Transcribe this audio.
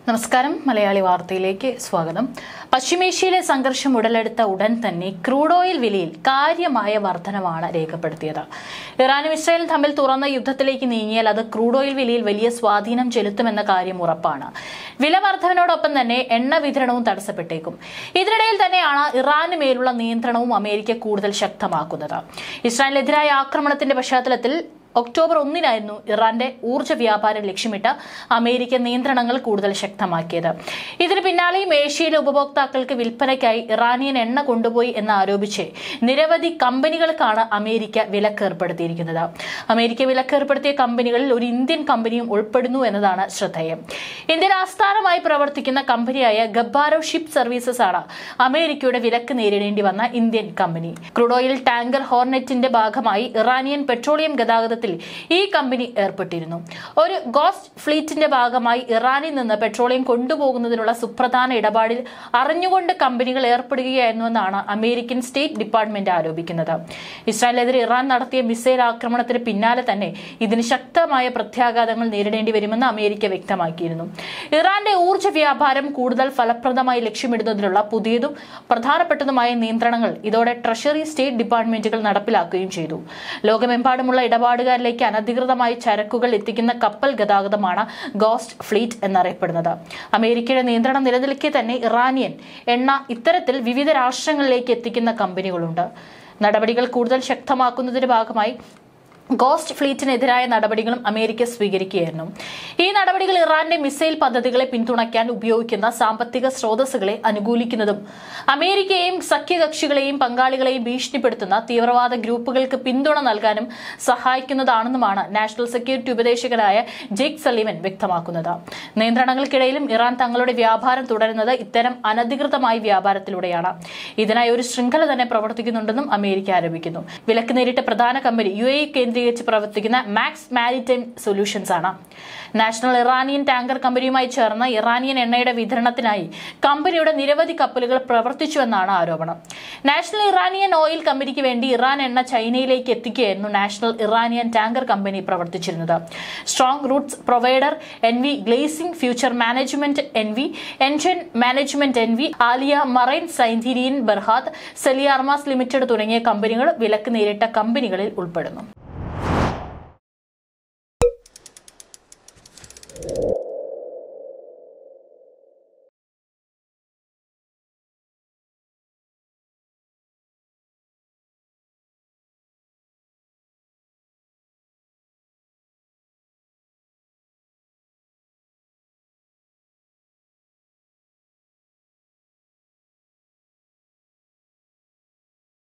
നമസ്കാരം മലയാളി വാർത്തയിലേക്ക് സ്വാഗതം പശ്ചിമേഷ്യയിലെ സംഘർഷം ഉടലെടുത്ത ഉടൻ തന്നെ ക്രൂഡ് ഓയിൽ വിലയിൽ കാര്യമായ വർധനമാണ് രേഖപ്പെടുത്തിയത് ഇറാനും ഇസ്രായേലും തമ്മിൽ തുറന്ന യുദ്ധത്തിലേക്ക് നീങ്ങിയാൽ അത് ക്രൂഡ് ഓയിൽ വിലയിൽ വലിയ സ്വാധീനം ചെലുത്തുമെന്ന കാര്യം ഉറപ്പാണ് വില വർധനയോടൊപ്പം തന്നെ എണ്ണ വിതരണവും തടസ്സപ്പെട്ടേക്കും ഇതിനിടയിൽ തന്നെയാണ് ഇറാന് മേലുള്ള നിയന്ത്രണവും അമേരിക്ക കൂടുതൽ ശക്തമാക്കുന്നത് ഇസ്രായേലിനെതിരായ ആക്രമണത്തിന്റെ പശ്ചാത്തലത്തിൽ ഒക്ടോബർ ഒന്നിനായിരുന്നു ഇറാന്റെ ഊർജ്ജ വ്യാപാരം ലക്ഷ്യമിട്ട് അമേരിക്ക നിയന്ത്രണങ്ങൾ കൂടുതൽ ശക്തമാക്കിയത് ഇതിന് പിന്നാലെയും ഏഷ്യയിലെ ഉപഭോക്താക്കൾക്ക് വിൽപ്പനയ്ക്കായി ഇറാനിയൻ എണ്ണ കൊണ്ടുപോയി എന്ന് ആരോപിച്ച് നിരവധി കമ്പനികൾക്കാണ് അമേരിക്ക വിലക്ക് ഏർപ്പെടുത്തിയിരിക്കുന്നത് അമേരിക്ക വിലക്ക് ഏർപ്പെടുത്തിയ കമ്പനികളിൽ ഒരു ഇന്ത്യൻ കമ്പനിയും ഉൾപ്പെടുന്നു എന്നതാണ് ശ്രദ്ധേയം ഇന്ത്യൻ ആസ്ഥാനമായി പ്രവർത്തിക്കുന്ന കമ്പനിയായ ഗബ്ബാരോ ഷിപ്പ് സർവീസസ് ആണ് അമേരിക്കയുടെ വിലക്ക് നേരിടേണ്ടി വന്ന Indian company crude oil tanker ഹോർനെറ്റിന്റെ ഭാഗമായി ഇറാനിയൻ പെട്രോളിയം ഗതാഗതത്തിൽ ഈ കമ്പനി ഏർപ്പെട്ടിരുന്നു ഒരു ഗോസ്റ്റ് ഫ്ലീറ്റിന്റെ ഭാഗമായി ഇറാനിൽ നിന്ന് പെട്രോളിയം കൊണ്ടുപോകുന്നതിനുള്ള സുപ്രധാന ഇടപാടിൽ അറിഞ്ഞുകൊണ്ട് കമ്പനികൾ ഏർപ്പെടുകയായിരുന്നുവെന്നാണ് അമേരിക്കൻ സ്റ്റേറ്റ് ഡിപ്പാർട്ട്മെന്റ് ആരോപിക്കുന്നത് ഇസ്രായേലിനെതിരെ ഇറാൻ നടത്തിയ മിസൈൽ ആക്രമണത്തിന് പിന്നാലെ തന്നെ ഇതിന് ശക്തമായ പ്രത്യാഘാതങ്ങൾ നേരിടേണ്ടി വരുമെന്ന് അമേരിക്ക വ്യക്തമാക്കിയിരുന്നു ഇറാന്റെ ഊർജ്ജ വ്യാപാരം കൂടുതൽ ഫലപ്രദമായി ലക്ഷ്യമിടുന്നതിനുള്ള പുതിയതും പ്രധാനപ്പെട്ടതുമായ നിയന്ത്രണങ്ങൾ ഇതോടെ ട്രഷറി സ്റ്റേറ്റ് ഡിപ്പാർട്ട്മെന്റുകൾ നടപ്പിലാക്കുകയും ചെയ്തു ലോകമെമ്പാടുമുള്ള ഇടപാടുകാരിലേക്ക് അനധികൃതമായി ചരക്കുകൾ എത്തിക്കുന്ന കപ്പൽ ഗതാഗതമാണ് ഗോസ്റ്റ് ഫ്ലീറ്റ് എന്നറിയപ്പെടുന്നത് അമേരിക്കയുടെ നിയന്ത്രണം നിലനിൽക്കെ തന്നെ ഇറാനിയൻ എണ്ണ ഇത്തരത്തിൽ വിവിധ രാഷ്ട്രങ്ങളിലേക്ക് എത്തിക്കുന്ന കമ്പനികളുണ്ട് നടപടികൾ കൂടുതൽ ശക്തമാക്കുന്നതിന്റെ ഭാഗമായി ഗോസ്റ്റ് ഫ്ലീറ്റിനെതിരായ നടപടികളും അമേരിക്ക സ്വീകരിക്കുകയായിരുന്നു ഈ നടപടികൾ ഇറാന്റെ മിസൈൽ പദ്ധതികളെ പിന്തുണയ്ക്കാൻ ഉപയോഗിക്കുന്ന സാമ്പത്തിക സ്രോതസ്സുകളെ അനുകൂലിക്കുന്നതും അമേരിക്കയെയും സഖ്യകക്ഷികളെയും പങ്കാളികളെയും ഭീഷണിപ്പെടുത്തുന്ന തീവ്രവാദ ഗ്രൂപ്പുകൾക്ക് പിന്തുണ നൽകാനും സഹായിക്കുന്നതാണെന്നുമാണ് നാഷണൽ സെക്യൂരിറ്റി ഉപദേശകനായ ജേക്ക് സലീവൻ വ്യക്തമാക്കുന്നത് നിയന്ത്രണങ്ങൾക്കിടയിലും ഇറാൻ തങ്ങളുടെ വ്യാപാരം തുടരുന്നത് ഇത്തരം അനധികൃതമായ വ്യാപാരത്തിലൂടെയാണ് ഇതിനായി ഒരു ശൃംഖല തന്നെ പ്രവർത്തിക്കുന്നുണ്ടെന്നും അമേരിക്ക ആരോപിക്കുന്നു വിലക്ക് നേരിട്ട പ്രധാന കമ്പനി യു എ കേന്ദ്രീകരിച്ച് പ്രവർത്തിക്കുന്ന മാക്സ് മാരിടൈം സൊല്യൂഷൻസ് ആണ് നാഷണൽ ഇറാനിയൻ ടാങ്കർ കമ്പനിയുമായി ചേർന്ന് ഇറാനിയൻ എണ്ണയുടെ വിതരണത്തിനായി കമ്പനിയുടെ നിരവധി കപ്പലുകൾ പ്രവർത്തിച്ചുവെന്നാണ് ആരോപണം നാഷണൽ ഇറാനിയൻ ഓയിൽ കമ്പനിക്ക് വേണ്ടി ഇറാൻ എണ്ണ ചൈനയിലേക്ക് എത്തിക്കുകയായിരുന്നു നാഷണൽ ഇറാനിയൻ ടാങ്കർ കമ്പനി പ്രവർത്തിച്ചിരുന്നത് strong roots provider N V glazing future management N V Engen management N V Alia marine സൈന്റീരിയൻ ബർഹാദ് സെലിയാർമാസ് ലിമിറ്റഡ് തുടങ്ങിയ കമ്പനികൾ വിലക്ക് നേരിട്ട കമ്പനികളിൽ ഉൾപ്പെടുന്നു